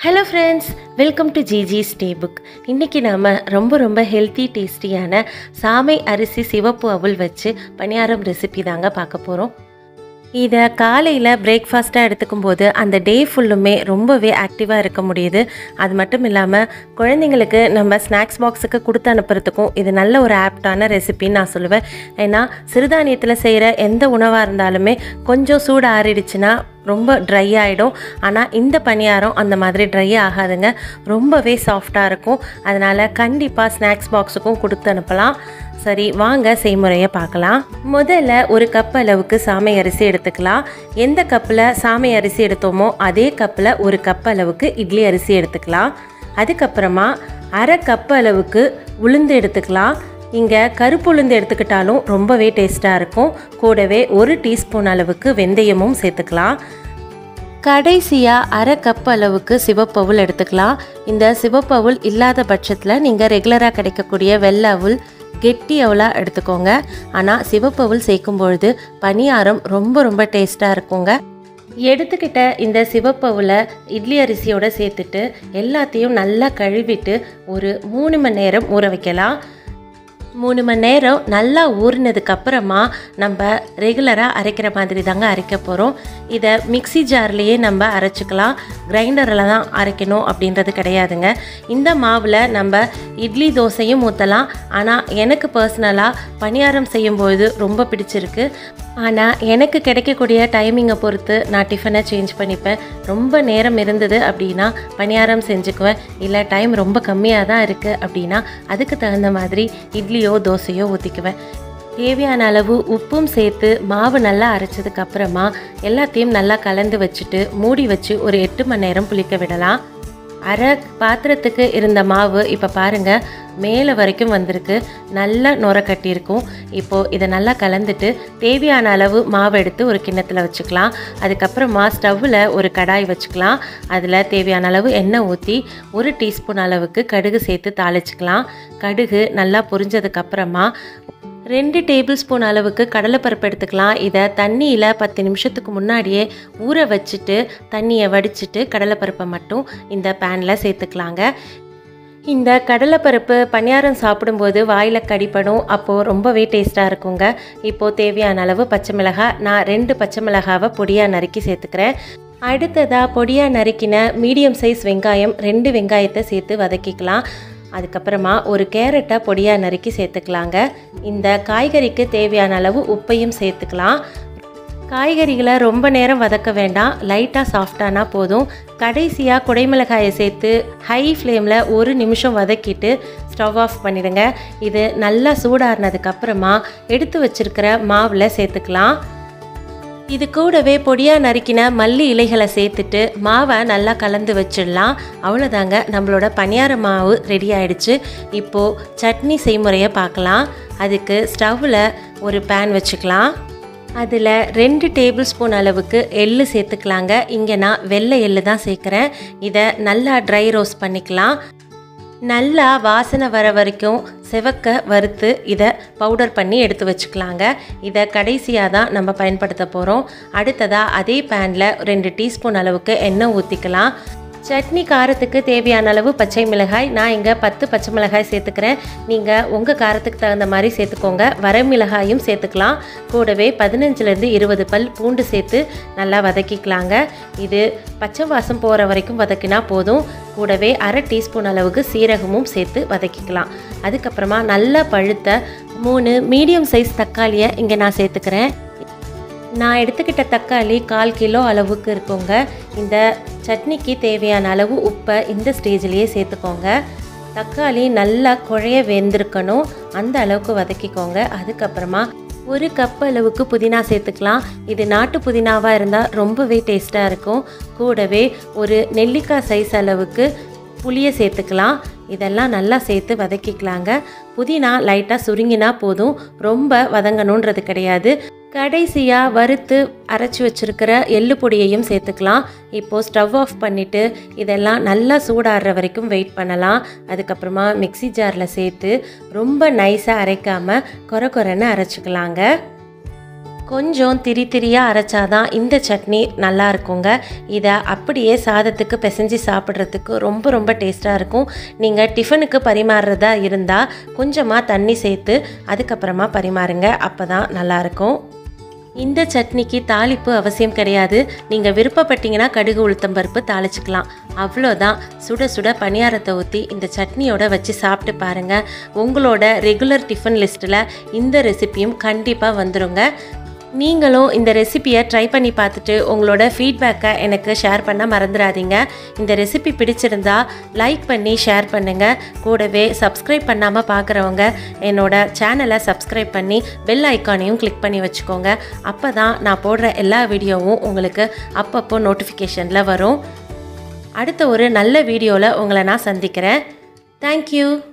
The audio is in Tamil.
hello friends welcome to GG stay book இன்றைக்கி நாம் ரொம்ப ரொம்ப ஹெல்த்தி டேஸ்டியான சாமை அரிசி சிவப்பு அவல் வச்சு பணியாரம் ரெசிபி தாங்க பார்க்க போகிறோம் இதை காலையில் பிரேக்ஃபாஸ்ட்டாக எடுத்துக்கும் போது அந்த டே ஃபுல்லுமே ரொம்பவே ஆக்டிவாக இருக்க முடியுது அது மட்டும் இல்லாமல் குழந்தைங்களுக்கு நம்ம ஸ்நாக்ஸ் பாக்ஸுக்கு கொடுத்து அனுப்புறதுக்கும் இது நல்ல ஒரு ஆப்டான ரெசிபின்னு நான் சொல்லுவேன் ஏன்னா சிறுதானியத்தில் செய்கிற எந்த உணவாக இருந்தாலுமே கொஞ்சம் சூடு ஆறிடுச்சுன்னா ரொம்ப ட்ரை ஆகிடும் ஆனால் இந்த பணியாரம் அந்த மாதிரி ட்ரை ஆகாதுங்க ரொம்பவே சாஃப்டாக இருக்கும் அதனால் கண்டிப்பாக ஸ்நாக்ஸ் பாக்ஸுக்கும் கொடுத்து அனுப்பலாம் சரி வாங்க செய்முறையை பார்க்கலாம் முதல்ல ஒரு கப் அளவுக்கு சாமை அரிசி எடுத்துக்கலாம் எந்த கப்பில் சாமை அரிசி எடுத்தோமோ அதே கப்பில் ஒரு கப் அளவுக்கு இட்லி அரிசி எடுத்துக்கலாம் அதுக்கப்புறமா அரை கப் அளவுக்கு உளுந்து எடுத்துக்கலாம் இங்கே கருப்பு உளுந்து எடுத்துக்கிட்டாலும் ரொம்பவே டேஸ்ட்டாக இருக்கும் கூடவே ஒரு டீஸ்பூன் அளவுக்கு வெந்தயமும் சேர்த்துக்கலாம் கடைசியாக அரை கப் அளவுக்கு சிவப்பவுல் எடுத்துக்கலாம் இந்த சிவப்பவுல் இல்லாத பட்சத்தில் நீங்கள் ரெகுலராக கிடைக்கக்கூடிய வெள்ளை அவுல் கெட்டி அவலாக எடுத்துக்கோங்க ஆனால் சிவப்பவுல் சேர்க்கும் பொழுது பணியாரம் ரொம்ப ரொம்ப டேஸ்ட்டாக இருக்குங்க எடுத்துக்கிட்ட இந்த சிவப்பவுல இட்லி அரிசியோட சேர்த்துட்டு எல்லாத்தையும் நல்லா கழுவிட்டு ஒரு மூணு மணி நேரம் ஊற வைக்கலாம் மூணு மணி நேரம் நல்லா ஊறினதுக்கு அப்புறமா நம்ம ரெகுலராக அரைக்கிற மாதிரி தாங்க அரைக்க போகிறோம் இதை மிக்சி ஜார்லேயே நம்ம அரைச்சிக்கலாம் கிரைண்டரில் தான் அரைக்கணும் அப்படின்றது கிடையாதுங்க இந்த மாவில் நம்ம இட்லி தோசையும் ஊற்றலாம் ஆனால் எனக்கு பர்சனலாக பணியாரம் செய்யும்போது ரொம்ப பிடிச்சிருக்கு ஆனால் எனக்கு கிடைக்கக்கூடிய டைமிங்கை பொறுத்து நான் டிஃபனை சேஞ்ச் பண்ணிப்பேன் ரொம்ப நேரம் இருந்தது அப்படின்னா பணியாரம் செஞ்சுக்குவேன் இல்லை டைம் ரொம்ப கம்மியாக தான் இருக்குது அப்படின்னா அதுக்கு தகுந்த மாதிரி இட்லியோ தோசையோ ஊற்றிக்குவேன் தேவையான அளவு உப்பும் சேர்த்து மாவு நல்லா அரைச்சதுக்கு அப்புறமா எல்லாத்தையும் நல்லா கலந்து வச்சுட்டு மூடி வச்சு ஒரு எட்டு மணி நேரம் புளிக்க விடலாம் அரை பாத்திரத்துக்கு இருந்த மாவு இப்போ பாருங்கள் மேலே வரைக்கும் வந்திருக்கு நல்லா நுர கட்டியிருக்கும் இப்போது இதை நல்லா கலந்துட்டு தேவையான அளவு மாவு எடுத்து ஒரு கிண்ணத்தில் வச்சுக்கலாம் அதுக்கப்புறமா ஸ்டவ்வில் ஒரு கடாய் வச்சுக்கலாம் அதில் தேவையான அளவு எண்ணெய் ஊற்றி ஒரு டீஸ்பூன் அளவுக்கு கடுகு சேர்த்து தாளிச்சுக்கலாம் கடுகு நல்லா பொரிஞ்சதுக்கப்புறமா ரெண்டு டேபிள் ஸ்பூன் அளவுக்கு கடலைப்பருப்பு எடுத்துக்கலாம் இதை தண்ணியில் பத்து நிமிஷத்துக்கு முன்னாடியே ஊற வச்சுட்டு தண்ணியை வடிச்சிட்டு கடலைப்பருப்பை மட்டும் இந்த பேனில் சேர்த்துக்கலாங்க இந்த கடலைப்பருப்பு பணியாரம் சாப்பிடும்போது வாயில் கடிப்படும் அப்போது ரொம்பவே டேஸ்ட்டாக இருக்குங்க இப்போது தேவையான அளவு பச்சை மிளகாய் நான் ரெண்டு பச்சை மிளகாவை பொடியாக நறுக்கி சேர்த்துக்கிறேன் அடுத்ததாக பொடியாக நறுக்கின மீடியம் சைஸ் வெங்காயம் ரெண்டு வெங்காயத்தை சேர்த்து வதக்கிக்கலாம் அதுக்கப்புறமா ஒரு கேரட்டை பொடியாக நறுக்கி சேர்த்துக்கலாங்க இந்த காய்கறிக்கு தேவையான அளவு உப்பையும் சேர்த்துக்கலாம் காய்கறிகளை ரொம்ப நேரம் வதக்க வேண்டாம் லைட்டாக சாஃப்டானா போதும் கடைசியாக குடைமிளகாயை சேர்த்து ஹை ஃப்ளேமில் ஒரு நிமிஷம் வதக்கிட்டு ஸ்டவ் ஆஃப் பண்ணிடுங்க இது நல்லா சூடாறினதுக்கப்புறமா எடுத்து வச்சுருக்கிற மாவில் சேர்த்துக்கலாம் இது கூடவே பொடியாக நறுக்கின மல்லி இலைகளை சேர்த்துட்டு மாவை நல்லா கலந்து வச்சிடலாம் அவ்வளோதாங்க நம்மளோட பணியார மாவு ரெடி ஆயிடுச்சு இப்போது சட்னி செய்முறையை பார்க்கலாம் அதுக்கு ஸ்டவ்வில் ஒரு பேன் வச்சுக்கலாம் அதில் ரெண்டு டேபிள் ஸ்பூன் அளவுக்கு எள்ளு சேர்த்துக்கலாங்க இங்கே நான் வெள்ளை எள்ளு தான் சேர்க்குறேன் இதை நல்லா ட்ரை ரோஸ்ட் பண்ணிக்கலாம் நல்லா வாசனை வர வரைக்கும் செவக்க வறுத்து இதை பவுடர் பண்ணி எடுத்து வச்சுக்கலாங்க இதை கடைசியாக தான் நம்ம பயன்படுத்த போகிறோம் அடுத்ததாக அதே பேனில் ரெண்டு டீஸ்பூன் அளவுக்கு எண்ணெய் ஊற்றிக்கலாம் சட்னி காரத்துக்கு தேவையான அளவு பச்சை மிளகாய் நான் இங்கே பத்து பச்சை மிளகாய் சேர்த்துக்கிறேன் நீங்கள் உங்கள் காரத்துக்கு தகுந்த மாதிரி சேர்த்துக்கோங்க வரமிளகாயும் சேர்த்துக்கலாம் கூடவே பதினஞ்சுலேருந்து இருபது பல் பூண்டு சேர்த்து நல்லா வதக்கிக்கலாங்க இது பச்சை வாசம் போகிற வரைக்கும் வதக்கினா போதும் கூடவே அரை டீஸ்பூன் அளவுக்கு சீரகமும் சேர்த்து வதக்கிக்கலாம் அதுக்கப்புறமா நல்லா பழுத்த மூணு மீடியம் சைஸ் தக்காளியை இங்கே நான் சேர்த்துக்கிறேன் நான் எடுத்துக்கிட்ட தக்காளி கால் கிலோ அளவுக்கு இருக்குங்க இந்த சட்னிக்கு தேவையான அளவு உப்பை இந்த ஸ்டேஜ்லேயே சேர்த்துக்கோங்க தக்காளி நல்லா குழைய வெந்திருக்கணும் அந்த அளவுக்கு வதக்கிக்கோங்க அதுக்கப்புறமா ஒரு கப் அளவுக்கு புதினா சேர்த்துக்கலாம் இது நாட்டு புதினாவாக இருந்தால் ரொம்பவே டேஸ்ட்டாக இருக்கும் கூடவே ஒரு நெல்லிக்காய் சைஸ் அளவுக்கு புளியை சேர்த்துக்கலாம் இதெல்லாம் நல்லா சேர்த்து வதக்கிக்கலாங்க புதினா லைட்டாக சுருங்கினா போதும் ரொம்ப வதங்கணுன்றது கிடையாது கடைசியாக வறுத்து அரைச்சி வச்சுருக்கிற எள்ளு பொடியையும் சேர்த்துக்கலாம் இப்போது ஸ்டவ் ஆஃப் பண்ணிவிட்டு இதெல்லாம் நல்லா சூடாடுற வரைக்கும் வெயிட் பண்ணலாம் அதுக்கப்புறமா மிக்சி ஜாரில் சேர்த்து ரொம்ப நைஸாக அரைக்காமல் கொர கொரன்னு அரைச்சிக்கலாங்க கொஞ்சம் திரி திரியாக அரைச்சாதான் இந்த சட்னி நல்லா இருக்குங்க இதை அப்படியே சாதத்துக்கு பிசைஞ்சு சாப்பிட்றதுக்கு ரொம்ப ரொம்ப டேஸ்ட்டாக இருக்கும் நீங்கள் டிஃபனுக்கு பரிமாறுறதா இருந்தால் கொஞ்சமாக தண்ணி சேர்த்து அதுக்கப்புறமா பரிமாறுங்க அப்போ தான் நல்லாயிருக்கும் இந்த சட்னிக்கு தாளிப்பு அவசியம் கிடையாது நீங்கள் விருப்பப்பட்டீங்கன்னா கடுகு உளுத்தம்பருப்பு தாளிச்சுக்கலாம் அவ்வளோதான் சுட சுட பணியாரத்தை ஊற்றி இந்த சட்னியோட வச்சு சாப்பிட்டு பாருங்கள் உங்களோட ரெகுலர் டிஃபன் லிஸ்ட்டில் இந்த ரெசிபியும் கண்டிப்பாக வந்துருங்க நீங்களும் இந்த ரெசிபியை ட்ரை பண்ணி பார்த்துட்டு உங்களோட ஃபீட்பேக்கை எனக்கு ஷேர் பண்ண மறந்துடாதீங்க இந்த ரெசிபி பிடிச்சிருந்தா லைக் பண்ணி ஷேர் பண்ணுங்கள் கூடவே சப்ஸ்கிரைப் பண்ணாமல் பார்க்குறவங்க என்னோட சேனலை சப்ஸ்கிரைப் பண்ணி பெல் ஐக்கானையும் கிளிக் பண்ணி வச்சுக்கோங்க அப்போ தான் நான் போடுற எல்லா வீடியோவும் உங்களுக்கு அப்பப்போ நோட்டிஃபிகேஷனில் வரும் அடுத்த ஒரு நல்ல வீடியோவில் உங்களை நான் சந்திக்கிறேன் தேங்க்யூ